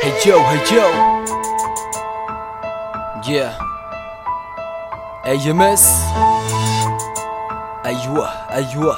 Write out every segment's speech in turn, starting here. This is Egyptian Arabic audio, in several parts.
Hey yo, hey yo. Yeah. AMS. أيوة أيوة.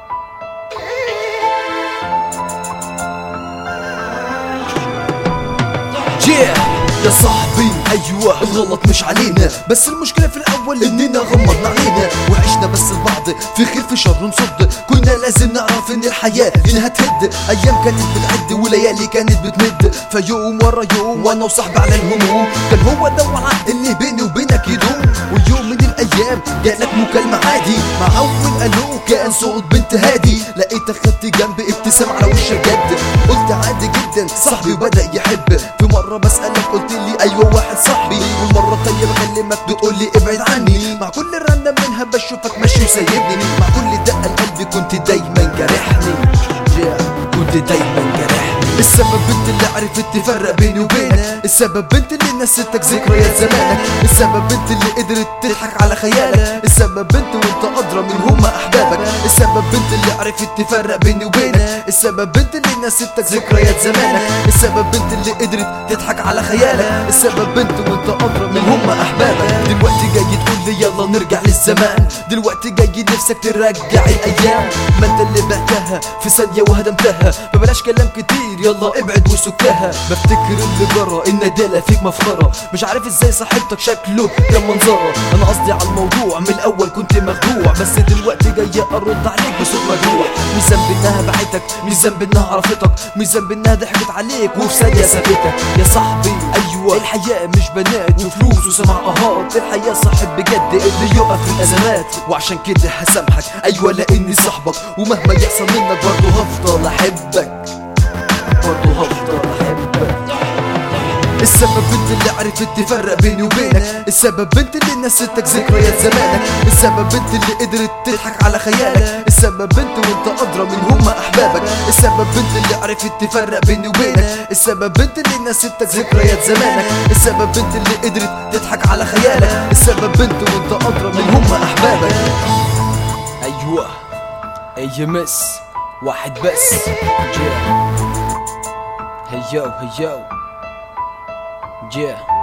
Yeah. يا صاحبي ايوه الغلط مش علينا بس المشكله في الاول اننا غمضنا علينا وعشنا بس البعض في خير في شر نصد كنا لازم نعرف ان الحياه انها تهد ايام كانت بتعد وليالي كانت بتمد فيوم ورا يوم وانا وصاحبي على الهموم كان هو ده الوعد اللي بيني وبينك يدوم ويوم من الايام جالك مكالمه عادي مع اول الو كان صوت بنت هادي لقيتك خدت جنبي ابتسام على وشك جد قلت عادي جدا صاحبي بدا يحب في مره بسالك قلت لي ايوه واحد صاحبي والمره التانيه بكلمك بتقول لي ابعد عني مع كل رنه منها بشوفك ماشي وسايبني مع كل دقه لقلبي كنت دايما جارحني yeah. كنت دايما جارحني السبب بنت اللي عرفت تفرق بيني وبينك السبب بنت اللي نسيتك ذكريات زمانك السبب بنت اللي قدرت تضحك على خيالك السبب بنت وانت ادرى من هم احبابك السبب بنت اللي عرفت تفرق بيني وبينك السبب بنت اللي نسيتك ذكريات زمانك السبب بنت اللي قدرت تضحك على خيالك السبب بنت وانت ادرى من هم احبابك دلوقتي جاي تقول لي يلا نرجع للزمان دلوقتي جاي نفسك ترجع الايام ما انت اللي بعتها في ثانيه وهدمتها فبلاش كلام كتير يلا ابعد وسكها بفتكر اللي جرى الندالة فيك مفخرة مش عارف ازاي صاحبتك شكله كان منظرة انا قصدي على الموضوع من الاول كنت مخدوع بس دلوقتي جاي ارد عليك بصوت مجروح مش ذنب انها بعتك مش ذنب انها عرفتك مش ذنب انها ضحكت عليك وفي ثانية سابتك يا صاحبي ايوه الحياة مش بنات وفلوس وسمع اهات الحياة صاحب بجد اللي يقف في الازمات وعشان كده هسامحك ايوه لاني صاحبك ومهما يحصل منك برضه هفضل احبك برضه هفضل احبك السبب بنت اللي عرفت تفرق بيني وبينك السبب بنت اللي نسيتك ذكريات زمانك السبب بنت اللي قدرت تضحك على خيالك السبب بنت وانت ادرى من هم احبابك السبب بنت اللي عرفت تفرق بيني وبينك السبب بنت اللي نسيتك ذكريات زمانك السبب بنت اللي قدرت تضحك على خيالك السبب بنت وانت ادرى من هم احبابك ايوه ايمس واحد بس yeah. هيو هيو Yeah.